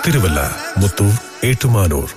തിരുവല്ല മുത്തൂർ ഏറ്റുമാനൂർ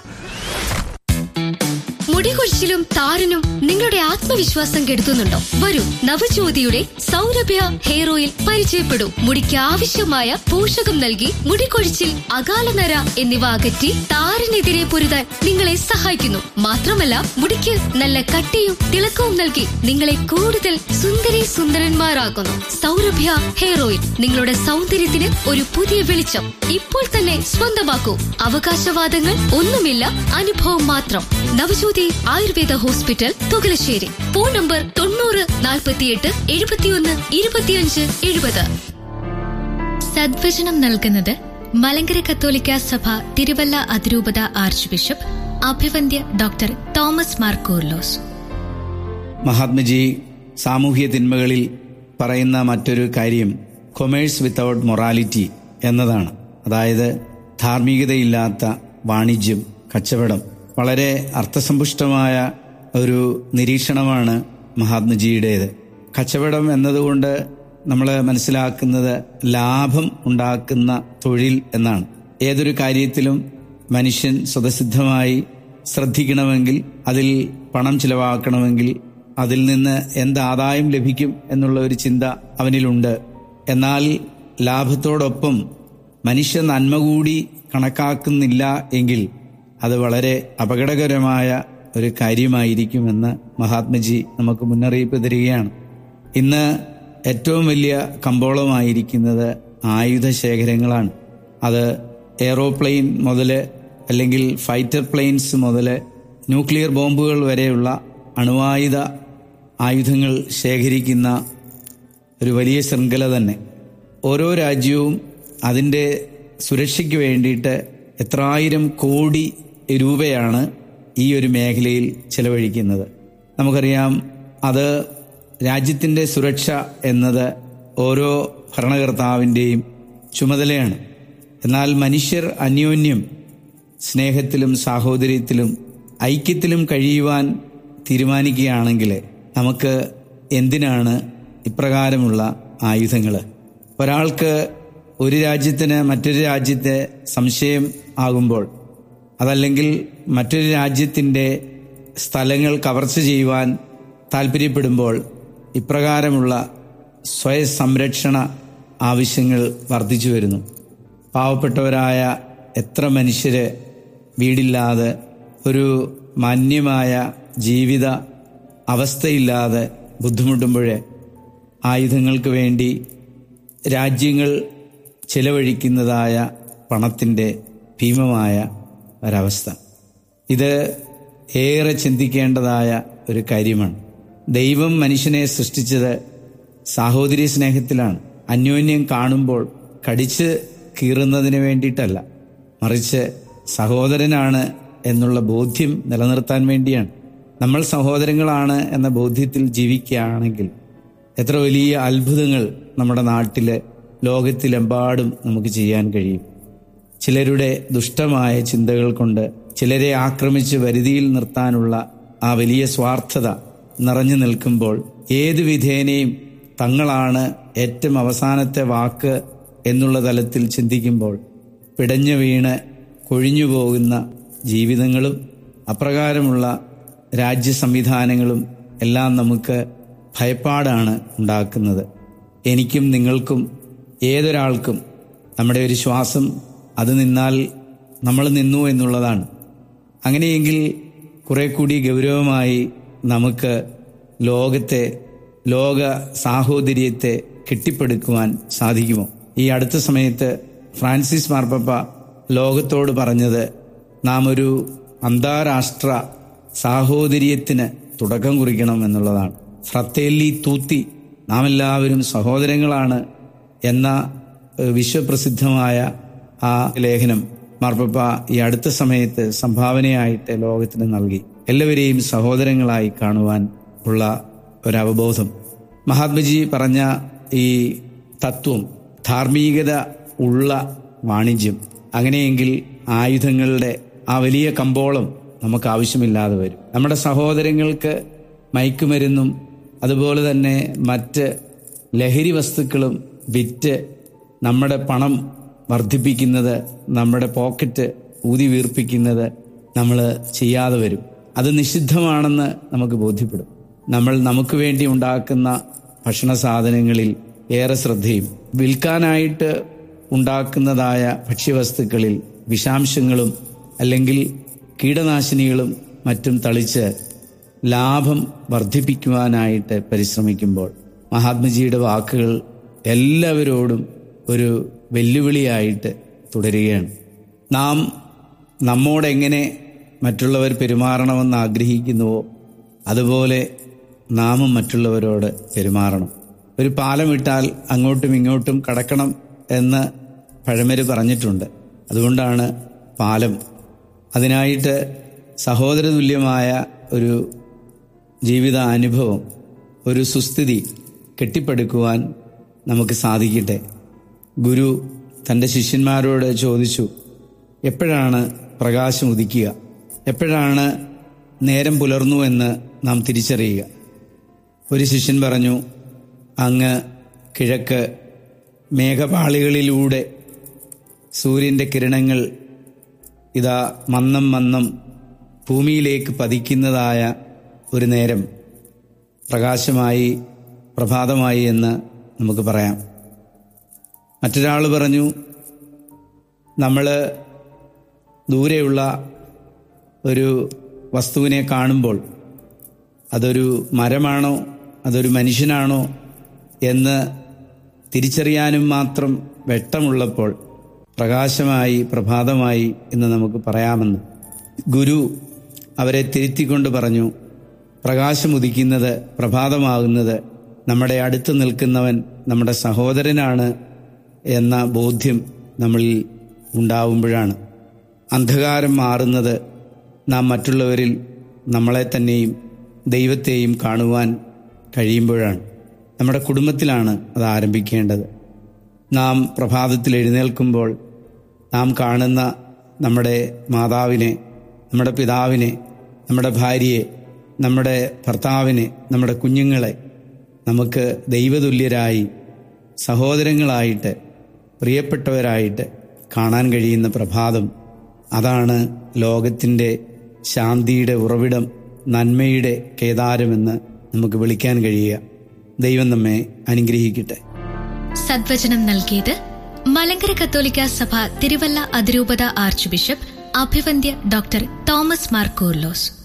മുടികൊഴിച്ചിലും താരനും നിങ്ങളുടെ ആത്മവിശ്വാസം കെടുത്തുന്നുണ്ടോ വരൂ നവജ്യോതിയുടെ സൗരഭ്യ ഹെയർ ഓയിൽ പരിചയപ്പെടൂ മുടിക്ക് ആവശ്യമായ പോഷകം നൽകി മുടികൊഴിച്ചിൽ അകാലനര എന്നിവ അകറ്റി താരനെതിരെ പൊരുതാൻ നിങ്ങളെ സഹായിക്കുന്നു മാത്രമല്ല മുടിക്ക് നല്ല കട്ടിയും തിളക്കവും നൽകി നിങ്ങളെ കൂടുതൽ സുന്ദരി സുന്ദരന്മാരാക്കുന്നു സൗരഭ്യ ഹെയർ ഓയിൽ നിങ്ങളുടെ സൗന്ദര്യത്തിന് ഒരു പുതിയ വെളിച്ചം ഇപ്പോൾ തന്നെ സ്വന്തമാക്കൂ അവകാശവാദങ്ങൾ ഒന്നുമില്ല അനുഭവം മാത്രം Navajyothi Ayurveda hospital Thukalassery phone number തൊണ്ണൂറ് നാൽപ്പത്തിയെട്ട് എഴുപത്തിയൊന്ന് ഇരുപത്തിയഞ്ച് എഴുപത് സദ്വചനം നൽകുന്നത് മലങ്കര കത്തോലിക്ക സഭ തിരുവല്ല അതിരൂപത ആർച്ച് ബിഷപ്പ് അഭിവന്ദ്യ ഡോക്ടർ തോമസ് മാർ കൂർലോസ് മഹാത്മജി സാമൂഹ്യ തിന്മകളിൽ പറയുന്ന മറ്റൊരു കാര്യം കൊമേഴ്സ് വിത്തൗട്ട് മൊറാലിറ്റി എന്നതാണ് അതായത് ധാർമ്മികതയില്ലാത്ത വാണിജ്യം കച്ചവടം വളരെ അർത്ഥസമ്പുഷ്ടമായ ഒരു നിരീക്ഷണമാണ് മഹാത്മജിയുടേത് കച്ചവടം എന്നതുകൊണ്ട് നമ്മൾ മനസ്സിലാക്കുന്നത് ലാഭം ഉണ്ടാക്കുന്ന തൊഴിൽ എന്നാണ് ഏതൊരു കാര്യത്തിലും മനുഷ്യൻ സ്വതസിദ്ധമായി ശ്രദ്ധിക്കണമെങ്കിൽ അതിൽ പണം ചിലവാക്കണമെങ്കിൽ അതിൽ നിന്ന് എന്ത് ആദായം ലഭിക്കും എന്നുള്ള ഒരു ചിന്ത അവനിലുണ്ട് എന്നാൽ ലാഭത്തോടൊപ്പം മനുഷ്യ നന്മ കൂടി കണക്കാക്കുന്നില്ല എങ്കിൽ അത് വളരെ അപകടകരമായ ഒരു കാര്യമായിരിക്കുമെന്ന് മഹാത്മജി നമുക്ക് മുന്നറിയിപ്പ് തരികയാണ് ഇന്ന് ഏറ്റവും വലിയ കമ്പോളമായിരിക്കുന്നത് ആയുധ ശേഖരങ്ങളാണ് അത് എയറോപ്ലെയിൻ മുതൽ അല്ലെങ്കിൽ ഫൈറ്റർ പ്ലെയിൻസ് മുതൽ ന്യൂക്ലിയർ ബോംബുകൾ വരെയുള്ള അണുവായുധ ആയുധങ്ങൾ ശേഖരിക്കുന്ന ഒരു വലിയ ശൃംഖല തന്നെ ഓരോ രാജ്യവും അതിൻ്റെ സുരക്ഷയ്ക്ക് വേണ്ടിയിട്ട് എത്രായിരം കോടി രൂപയാണ് ഈ ഒരു മേഖലയിൽ ചെലവഴിക്കുന്നത് നമുക്കറിയാം അത് രാജ്യത്തിൻ്റെ സുരക്ഷ എന്നത് ഓരോ ഭരണകർത്താവിൻ്റെയും ചുമതലയാണ് എന്നാൽ മനുഷ്യർ അന്യോന്യം സ്നേഹത്തിലും സാഹോദര്യത്തിലും ഐക്യത്തിലും കഴിയുവാൻ തീരുമാനിക്കുകയാണെങ്കിൽ നമുക്ക് എന്തിനാണ് ഇപ്രകാരമുള്ള ആയുധങ്ങൾ ഒരാൾക്ക് ഒരു രാജ്യത്തിന് മറ്റൊരു രാജ്യത്തെ സംശയം ആകുമ്പോൾ അതല്ലെങ്കിൽ മറ്റൊരു രാജ്യത്തിൻ്റെ സ്ഥലങ്ങൾ കവർച്ച ചെയ്യുവാൻ താല്പര്യപ്പെടുമ്പോൾ ഇപ്രകാരമുള്ള സ്വയ സംരക്ഷണ ആവശ്യങ്ങൾ വർദ്ധിച്ചു വരുന്നു പാവപ്പെട്ടവരായ എത്ര മനുഷ്യര് വീടില്ലാതെ ഒരു മാന്യമായ ജീവിത അവസ്ഥയില്ലാതെ ബുദ്ധിമുട്ടുമ്പോൾ ആയുധങ്ങൾക്ക് വേണ്ടി രാജ്യങ്ങൾ ചിലവഴിക്കുന്നതായ പണത്തിൻ്റെ ഭീമമായ ഒരവസ്ഥ ഇത് ഏറെ ചിന്തിക്കേണ്ടതായ ഒരു കാര്യമാണ് ദൈവം മനുഷ്യനെ സൃഷ്ടിച്ചത് സാഹോദര്യ സ്നേഹത്തിലാണ് അന്യോന്യം കാണുമ്പോൾ കടിച്ച് കീറുന്നതിന് വേണ്ടിയിട്ടല്ല മറിച്ച് സഹോദരനാണ് എന്നുള്ള ബോധ്യം നിലനിർത്താൻ വേണ്ടിയാണ് നമ്മൾ സഹോദരങ്ങളാണ് എന്ന ബോധ്യത്തിൽ ജീവിക്കുകയാണെങ്കിൽ എത്ര വലിയ അത്ഭുതങ്ങൾ നമ്മുടെ നാട്ടിലെ ലോകത്തിലെമ്പാടും നമുക്ക് ചെയ്യാൻ കഴിയും ചിലരുടെ ദുഷ്ടമായ ചിന്തകൾ കൊണ്ട് ചിലരെ ആക്രമിച്ച് വരുതിയിൽ നിർത്താനുള്ള ആ വലിയ സ്വാർത്ഥത നിറഞ്ഞു നിൽക്കുമ്പോൾ ഏതു വിധേനയും തങ്ങളാണ് ഏറ്റവും അവസാനത്തെ വാക്ക് എന്നുള്ള തലത്തിൽ ചിന്തിക്കുമ്പോൾ പിടഞ്ഞു വീണ് കൊഴിഞ്ഞു പോകുന്ന ജീവിതങ്ങളും അപ്രകാരമുള്ള രാജ്യ സംവിധാനങ്ങളും എല്ലാം നമുക്ക് ഭയപ്പാടാണ് ഉണ്ടാക്കുന്നത് എനിക്കും നിങ്ങൾക്കും ഏതൊരാൾക്കും നമ്മുടെ ഒരു ശ്വാസം അത് നിന്നാൽ നമ്മൾ നിന്നു എന്നുള്ളതാണ് അങ്ങനെയെങ്കിൽ കുറെ കൂടി ഗൗരവമായി നമുക്ക് ലോകത്തെ ലോക സാഹോദര്യത്തെ കെട്ടിപ്പടുക്കുവാൻ സാധിക്കുമോ ഈ അടുത്ത സമയത്ത് ഫ്രാൻസിസ് മാർപ്പപ്പ ലോകത്തോട് പറഞ്ഞത് നാം ഒരു അന്താരാഷ്ട്ര സാഹോദര്യത്തിന് തുടക്കം കുറിക്കണം എന്നുള്ളതാണ് ഫ്രത്തേല്ലി തൂത്തി നാം എല്ലാവരും സഹോദരങ്ങളാണ് എന്ന ഏഹ്, വിശ്വപ്രസിദ്ധമായ ആ ലേഖനം മാർപ്പപ്പ ഈ അടുത്ത സമയത്ത് സംഭാവനയായിട്ട് ലോകത്തിന് നൽകി എല്ലാവരെയും സഹോദരങ്ങളായി കാണുവാൻ ഉള്ള ഒരവബോധം മഹാത്മജി പറഞ്ഞ ഈ തത്വം ധാർമ്മികത ഉള്ള വാണിജ്യം അങ്ങനെയെങ്കിൽ ആയുധങ്ങളുടെ ആ വലിയ കമ്പോളം നമുക്ക് ആവശ്യമില്ലാതെ വരും നമ്മുടെ സഹോദരങ്ങൾക്ക് മയക്കുമരുന്നും അതുപോലെ തന്നെ മറ്റ് ലഹരി വസ്തുക്കളും വിറ്റ് നമ്മുടെ പണം വർദ്ധിപ്പിക്കുന്നത് നമ്മുടെ പോക്കറ്റ് ഊതി വീർപ്പിക്കുന്നത് നമ്മൾ ചെയ്യാതെ വരും അത് നിഷിദ്ധമാണെന്ന് നമുക്ക് ബോധ്യപ്പെടും നമ്മൾ നമുക്ക് വേണ്ടി ഉണ്ടാക്കുന്ന ഭക്ഷണ സാധനങ്ങളിൽ ഏറെ ശ്രദ്ധയും വിൽക്കാനായിട്ട് ഉണ്ടാക്കുന്നതായ ഭക്ഷ്യവസ്തുക്കളിൽ വിഷാംശങ്ങളും അല്ലെങ്കിൽ കീടനാശിനികളും മറ്റും തളിച്ച് ലാഭം വർദ്ധിപ്പിക്കുവാനായിട്ട് പരിശ്രമിക്കുമ്പോൾ മഹാത്മജിയുടെ വാക്കുകൾ എല്ലാവരോടും ഒരു വെല്ലുവിളിയായിട്ട് തുടരുകയാണ് നാം നമ്മോടെങ്ങനെ മറ്റുള്ളവർ പെരുമാറണമെന്ന് ആഗ്രഹിക്കുന്നുവോ അതുപോലെ നാമും മറ്റുള്ളവരോട് പെരുമാറണം ഒരു പാലമിട്ടാൽ അങ്ങോട്ടും ഇങ്ങോട്ടും കടക്കണം എന്ന് പഴമര് പറഞ്ഞിട്ടുണ്ട് അതുകൊണ്ടാണ് പാലം അതിനായിട്ട് സഹോദരതുല്യമായ ഒരു ജീവിത അനുഭവം ഒരു സുസ്ഥിതി കെട്ടിപ്പടുക്കുവാൻ നമുക്ക് സാധിക്കട്ടെ ഗുരു തൻ്റെ ശിഷ്യന്മാരോട് ചോദിച്ചു എപ്പോഴാണ് പ്രകാശം ഉദിക്കുക എപ്പോഴാണ് നേരം പുലർന്നു എന്ന് നാം തിരിച്ചറിയുക ഒരു ശിഷ്യൻ പറഞ്ഞു അങ്ങ് കിഴക്ക് മേഘപാളികളിലൂടെ സൂര്യൻ്റെ കിരണങ്ങൾ ഇതാ മന്നം മന്നം ഭൂമിയിലേക്ക് പതിക്കുന്നതായ ഒരു നേരം പ്രകാശമായി പ്രഭാതമായി എന്ന് നമുക്ക് പറയാം മറ്റൊരാൾ പറഞ്ഞു നമ്മൾ ദൂരെയുള്ള ഒരു വസ്തുവിനെ കാണുമ്പോൾ അതൊരു മരമാണോ അതൊരു മനുഷ്യനാണോ എന്ന് തിരിച്ചറിയാനും മാത്രം വെട്ടമുള്ളപ്പോൾ പ്രകാശമായി പ്രഭാതമായി എന്ന് നമുക്ക് പറയാമെന്ന് ഗുരു അവരെ തിരുത്തിക്കൊണ്ട് പറഞ്ഞു പ്രകാശമുദിക്കുന്നത് പ്രഭാതമാകുന്നത് നമ്മുടെ അടുത്ത് നിൽക്കുന്നവൻ നമ്മുടെ സഹോദരനാണ് എന്ന ബോധ്യം നമ്മളിൽ ഉണ്ടാവുമ്പോഴാണ് അന്ധകാരം മാറുന്നത് നാം മറ്റുള്ളവരിൽ നമ്മളെ തന്നെയും ദൈവത്തെയും കാണുവാൻ കഴിയുമ്പോഴാണ് നമ്മുടെ കുടുംബത്തിലാണ് അത് ആരംഭിക്കേണ്ടത് നാം പ്രഭാതത്തിൽ എഴുന്നേൽക്കുമ്പോൾ നാം കാണുന്ന നമ്മുടെ മാതാവിനെ നമ്മുടെ പിതാവിനെ നമ്മുടെ ഭാര്യയെ നമ്മുടെ ഭർത്താവിനെ നമ്മുടെ കുഞ്ഞുങ്ങളെ നമുക്ക് ദൈവതുല്യരായി സഹോദരങ്ങളായിട്ട് പ്രിയപ്പെട്ടവരായിട്ട് കാണാൻ കഴിയുന്ന പ്രഭാതം അതാണ് ലോകത്തിൻ്റെ ശാന്തിയുടെ ഉറവിടം നന്മയുടെ കേദാരമെന്ന് നമുക്ക് വിളിക്കാൻ കഴിയുക ദൈവം നമ്മെ അനുഗ്രഹിക്കട്ടെ സദ്വചനം നൽകിയത് മലങ്കര കത്തോലിക്ക സഭ തിരുവല്ല അതിരൂപത ആർച്ച് ബിഷപ്പ് അഭിവന്ദ്യ ഡോക്ടർ തോമസ് മാർ കൂർലോസ്